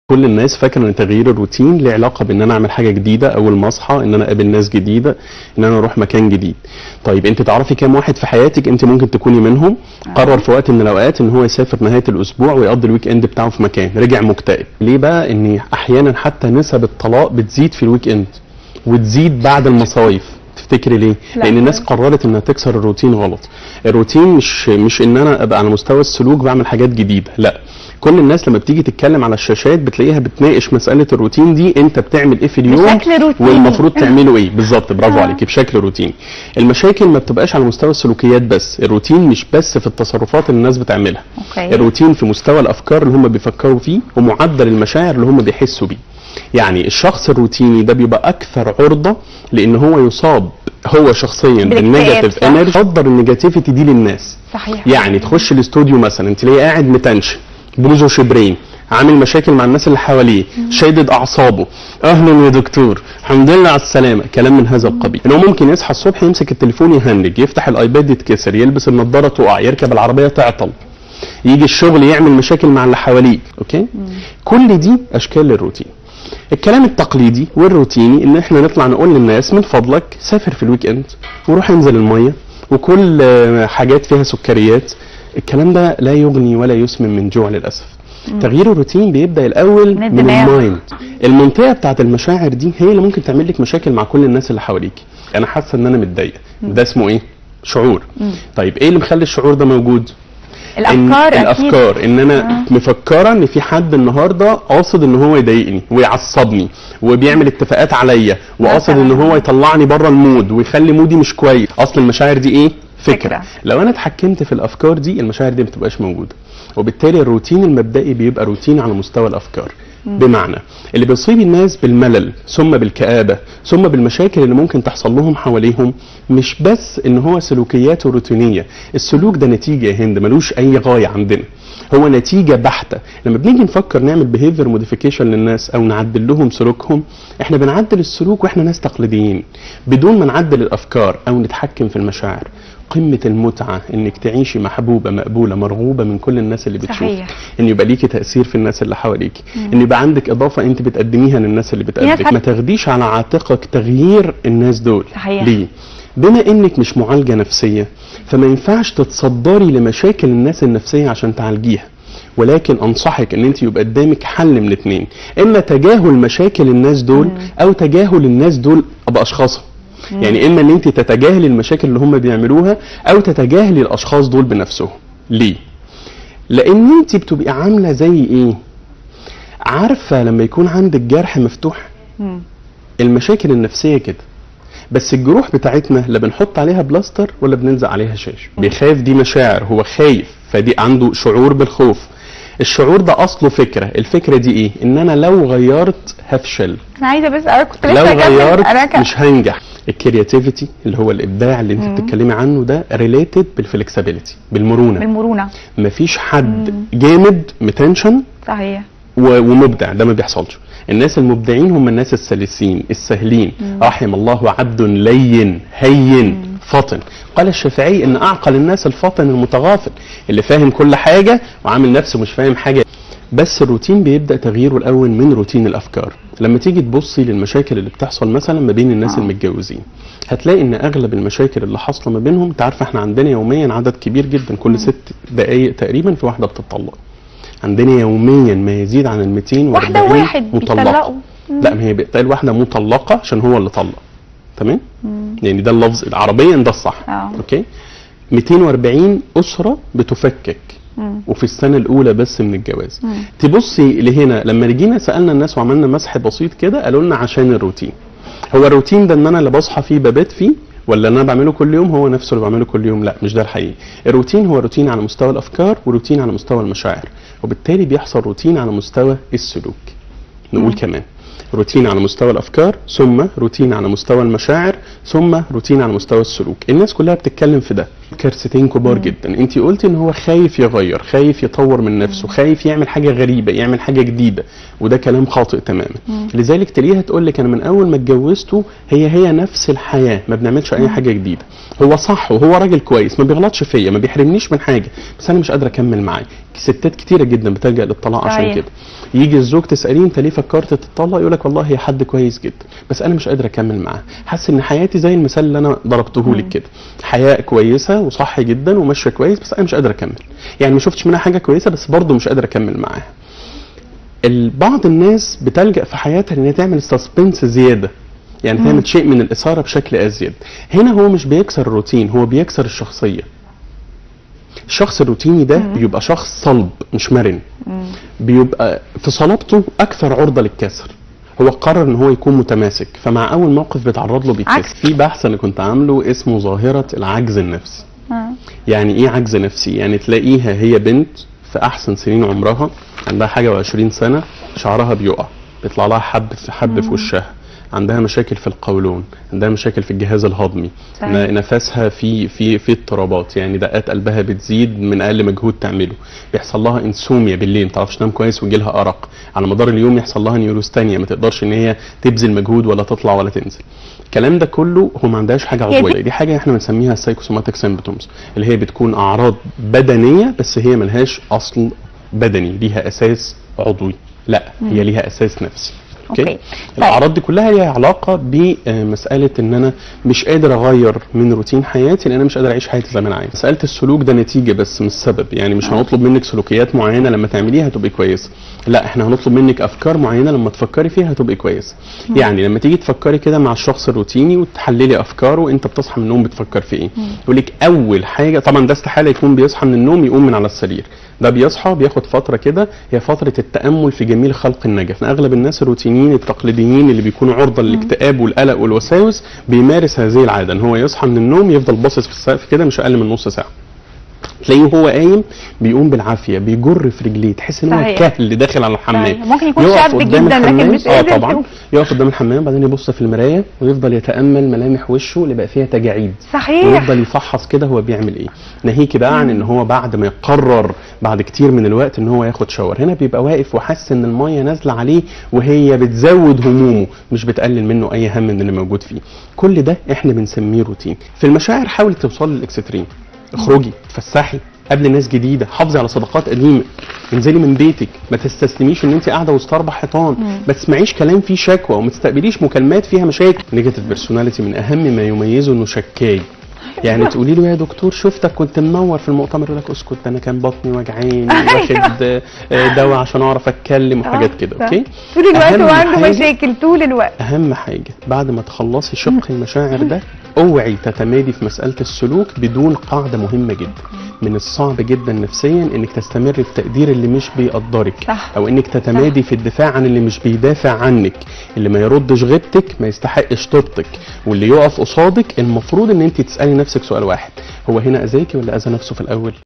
كل الناس فاكره ان تغيير الروتين له علاقه بان انا اعمل حاجه جديده اول ما اصحى ان انا اقابل ناس جديده ان انا اروح مكان جديد طيب انت تعرفي كام واحد في حياتك انت ممكن تكوني منهم قرر في وقت من الاوقات ان هو يسافر نهايه الاسبوع ويقضي الويك اند بتاعه في مكان رجع مكتئب ليه بقى ان احيانا حتى نسب الطلاق بتزيد في الويك اند وتزيد بعد المصايف تفتكري ليه؟ لا. لان الناس قررت انها تكسر الروتين غلط الروتين مش مش ان انا ابقى على مستوى السلوك بعمل حاجات جديده لا كل الناس لما بتيجي تتكلم على الشاشات بتلاقيها بتناقش مساله الروتين دي انت بتعمل ايه في اليوم بشكل روتيني. والمفروض تعمله ايه بالظبط برافو آه. عليكي بشكل روتيني المشاكل ما بتبقاش على مستوى السلوكيات بس الروتين مش بس في التصرفات اللي الناس بتعملها اوكي الروتين في مستوى الافكار اللي هم بيفكروا فيه ومعدل المشاعر اللي هم بيحسوا بيه يعني الشخص الروتيني ده بيبقى اكثر عرضه لان هو يصاب هو شخصيا بالاكتئاب، بالنيجاتيف صح. انرجي يصدر النيجاتيفيتي دي للناس صحيح يعني تخش الاستوديو مثلا تلاقيه قاعد متنشن بوزه شبرين عامل مشاكل مع الناس اللي حواليه شادد اعصابه اهلا يا دكتور الحمد لله على السلامه كلام من هذا القبيل ان هو ممكن يصحى الصبح يمسك التليفون يهنج يفتح الايباد يتكسر يلبس النضاره تقع يركب العربيه تعطل يجي الشغل يعمل مشاكل مع اللي حواليه اوكي كل دي اشكال للروتين الكلام التقليدي والروتيني ان احنا نطلع نقول للناس من فضلك سافر في الويك اند وروح انزل الميه وكل آه، حاجات فيها سكريات الكلام ده لا يغني ولا يسمن من جوع للاسف تغيير الروتين بيبدا الاول من من الدماغ. المايند المنطقه بتاعت المشاعر دي هي اللي ممكن تعمل لك مشاكل مع كل الناس اللي حواليك انا حاسه ان انا متضايقه ده اسمه ايه شعور طيب ايه اللي مخلي الشعور ده موجود إن الافكار اكيد الافكار ان انا مفكره ان في حد النهارده قاصد ان هو يضايقني ويعصبني وبيعمل اتفاقات عليا وقاصد ان مثلاً. هو يطلعني بره المود ويخلي مودي مش كويس اصل المشاعر دي ايه فكره, فكرة. لو انا اتحكمت في الافكار دي المشاعر دي ما بتبقاش موجوده وبالتالي الروتين المبدئي بيبقى روتين على مستوى الافكار بمعنى اللي بيصيب الناس بالملل ثم بالكآبة ثم بالمشاكل اللي ممكن تحصل لهم حواليهم مش بس ان هو سلوكياته روتينية السلوك ده نتيجة يا هند ملوش اي غاية عندنا هو نتيجة بحتة لما بنيجي نفكر نعمل behavior modification للناس او نعدل لهم سلوكهم احنا بنعدل السلوك واحنا ناس تقليديين بدون ما نعدل الافكار او نتحكم في المشاعر قمة المتعة انك تعيشي محبوبة مقبولة مرغوبة من كل الناس اللي بتشوفك صحيح. ان يبقى ليكي تاثير في الناس اللي حواليكي ان يبقى عندك اضافه انت بتقدميها للناس اللي بتقابلك فت- ما تاخديش على عاتقك تغيير الناس دول صحيح. ليه بما انك مش معالجه نفسيه فما ينفعش تتصدري لمشاكل الناس النفسيه عشان تعالجيها ولكن انصحك ان انت يبقى قدامك حل من اتنين اما تجاهل مشاكل الناس دول او تجاهل الناس دول باشخاصهم يعني اما ان انت تتجاهلي المشاكل اللي هم بيعملوها او تتجاهلي الاشخاص دول بنفسهم ليه لان انت بتبقي عامله زي ايه عارفه لما يكون عندك جرح مفتوح مم. المشاكل النفسيه كده بس الجروح بتاعتنا لا بنحط عليها بلاستر ولا بنلزق عليها شاش بيخاف دي مشاعر هو خايف فدي عنده شعور بالخوف الشعور ده اصله فكره الفكره دي ايه ان انا لو غيرت هفشل انا عايزه بس انا كنت لو لسه أكمل. غيرت انا ك... مش هنجح الكرياتيفيتي اللي هو الابداع اللي انت بتتكلمي عنه ده ريليتد بالفلكسبيليتي بالمرونه بالمرونه مفيش حد جامد متنشن صحيح و- ومبدع ده ما بيحصلش الناس المبدعين هم الناس السلسين السهلين رحم الله عبد لين هين فطن قال الشافعي ان اعقل الناس الفطن المتغافل اللي فاهم كل حاجه وعامل نفسه مش فاهم حاجه بس الروتين بيبدا تغييره الاول من روتين الافكار لما تيجي تبصي للمشاكل اللي بتحصل مثلا ما بين الناس آه. المتجوزين هتلاقي ان اغلب المشاكل اللي حاصله ما بينهم انت عارفه احنا عندنا يوميا عدد كبير جدا كل ست دقائق تقريبا في واحده بتطلق عندنا يوميا ما يزيد عن ال 240 واحده وواحد مطلقه بيطلقوا لا ما هي بتقال واحده مطلقه عشان هو اللي طلق تمام يعني ده اللفظ عربيا ده الصح آه. اوكي 240 اسره بتفكك مم. وفي السنه الاولى بس من الجواز مم. تبصي لهنا لما جينا سالنا الناس وعملنا مسح بسيط كده قالوا لنا عشان الروتين هو الروتين ده ان انا اللي بصحى فيه ببات فيه ولا اللي انا بعمله كل يوم هو نفسه اللي بعمله كل يوم لا مش ده الحقيقي الروتين هو روتين على مستوى الافكار وروتين على مستوى المشاعر وبالتالي بيحصل روتين على مستوى السلوك نقول كمان روتين على مستوى الافكار ثم روتين على مستوى المشاعر ثم روتين على مستوى السلوك الناس كلها بتتكلم في ده كارثتين كبار جدا انت قلتي ان هو خايف يغير خايف يطور من نفسه خايف يعمل حاجه غريبه يعمل حاجه جديده وده كلام خاطئ تماما لذلك تلاقيها تقول لك انا من اول ما اتجوزته هي هي نفس الحياه ما بنعملش اي حاجه جديده هو صح وهو راجل كويس ما بيغلطش فيا ما بيحرمنيش من حاجه بس انا مش قادره اكمل معاه ستات كتيره جدا بتلجا للطلاق عشان صحيح. كده يجي الزوج تساليه انت ليه فكرت تتطلق يقول لك والله هي حد كويس جدا بس انا مش قادر اكمل معاه حاسس ان حياتي زي المثال اللي انا ضربته لك كده حياه كويسه وصح جدا وماشيه كويس بس انا مش قادر اكمل يعني ما شفتش منها حاجه كويسه بس برضه مش قادر اكمل معاها ال- بعض الناس بتلجا في حياتها ان هي تعمل سسبنس زياده يعني تعمل شيء من الاثاره بشكل ازيد هنا هو مش بيكسر الروتين هو بيكسر الشخصيه الشخص الروتيني ده بيبقى شخص صلب مش مرن بيبقى في صلابته اكثر عرضه للكسر هو قرر ان هو يكون متماسك فمع اول موقف بيتعرض له بيتكسر عكس. في بحث انا كنت عامله اسمه ظاهره العجز النفسي آه. يعني ايه عجز نفسي يعني تلاقيها هي بنت في احسن سنين عمرها عندها حاجه و20 سنه شعرها بيقع بيطلع لها حب في حب في وشها عندها مشاكل في القولون عندها مشاكل في الجهاز الهضمي صحيح. ن- نفسها في في في اضطرابات يعني دقات قلبها بتزيد من اقل مجهود تعمله بيحصل لها انسوميا بالليل ما تعرفش تنام كويس ويجي لها ارق على مدار اليوم يحصل لها نيوروستانيا ما تقدرش ان هي تبذل مجهود ولا تطلع ولا تنزل الكلام ده كله هو ما عندهاش حاجه هي دي- عضويه دي حاجه احنا بنسميها السايكوسوماتيك سيمبتومز اللي هي بتكون اعراض بدنيه بس هي ملهاش اصل بدني ليها اساس عضوي لا هي ليها اساس نفسي أوكي. اوكي طيب. الاعراض دي كلها ليها علاقه بمساله ان انا مش قادر اغير من روتين حياتي لان انا مش قادر اعيش حياتي زي ما انا عايز مساله السلوك ده نتيجه بس مش سبب يعني مش هنطلب منك سلوكيات معينه لما تعمليها هتبقي كويسه لا احنا هنطلب منك افكار معينه لما تفكري فيها هتبقي كويسه يعني لما تيجي تفكري كده مع الشخص الروتيني وتحللي افكاره انت بتصحى من النوم بتفكر في ايه يقول لك اول حاجه طبعا ده استحاله يكون بيصحى من النوم يقوم من على السرير ده بيصحى بياخد فتره كده هي فتره التامل في جميل خلق النجف اغلب الناس الروتينيين التقليديين اللي بيكونوا عرضه للاكتئاب والقلق والوساوس بيمارس هذه العاده ان هو يصحى من النوم يفضل باصص في السقف كده مش اقل من نص ساعه تلاقيه وهو قايم بيقوم بالعافيه بيجر في رجليه تحس ان هو صحيح. كهل داخل على الحمام صحيح. ممكن يكون يقف شاب قدام جدا لكن الحمام. مش اه قادر طبعا يشوف. يقف قدام الحمام بعدين يبص في المرايه ويفضل يتامل ملامح وشه اللي بقى فيها تجاعيد صحيح ويفضل يفحص كده هو بيعمل ايه ناهيك بقى عن ان هو بعد ما يقرر بعد كتير من الوقت ان هو ياخد شاور هنا بيبقى واقف وحاسس ان الميه نازله عليه وهي بتزود همومه مش بتقلل منه اي هم من اللي موجود فيه كل ده احنا بنسميه روتين في المشاعر حاولي توصلي للاكستريم اخرجي اتفسحي قابلي ناس جديده حافظي على صداقات قديمه انزلي من بيتك ما تستسلميش ان انت قاعده وسط اربع حيطان ما تسمعيش كلام فيه شكوى وما تستقبليش مكالمات فيها مشاكل نيجاتيف بيرسوناليتي من اهم ما يميزه انه شكاي يعني تقولي له يا دكتور شفتك كنت منور في المؤتمر يقول لك اسكت ده انا كان بطني وجعاني واخد آه، دواء عشان اعرف اتكلم وحاجات كده صح. اوكي طول الوقت أهم وعنده حاجة- مشاكل طول الوقت اهم حاجه بعد ما تخلصي شق المشاعر ده اوعي تتمادي في مساله السلوك بدون قاعده مهمه جدا من الصعب جدا نفسيا انك تستمري في تقدير اللي مش بيقدرك صح. او انك تتمادي في الدفاع عن اللي مش بيدافع عنك اللي ما يردش غيبتك ما يستحقش طيبتك واللي يقف قصادك المفروض ان انت تسالي نفسك سؤال واحد هو هنا اذاكي ولا اذى نفسه في الاول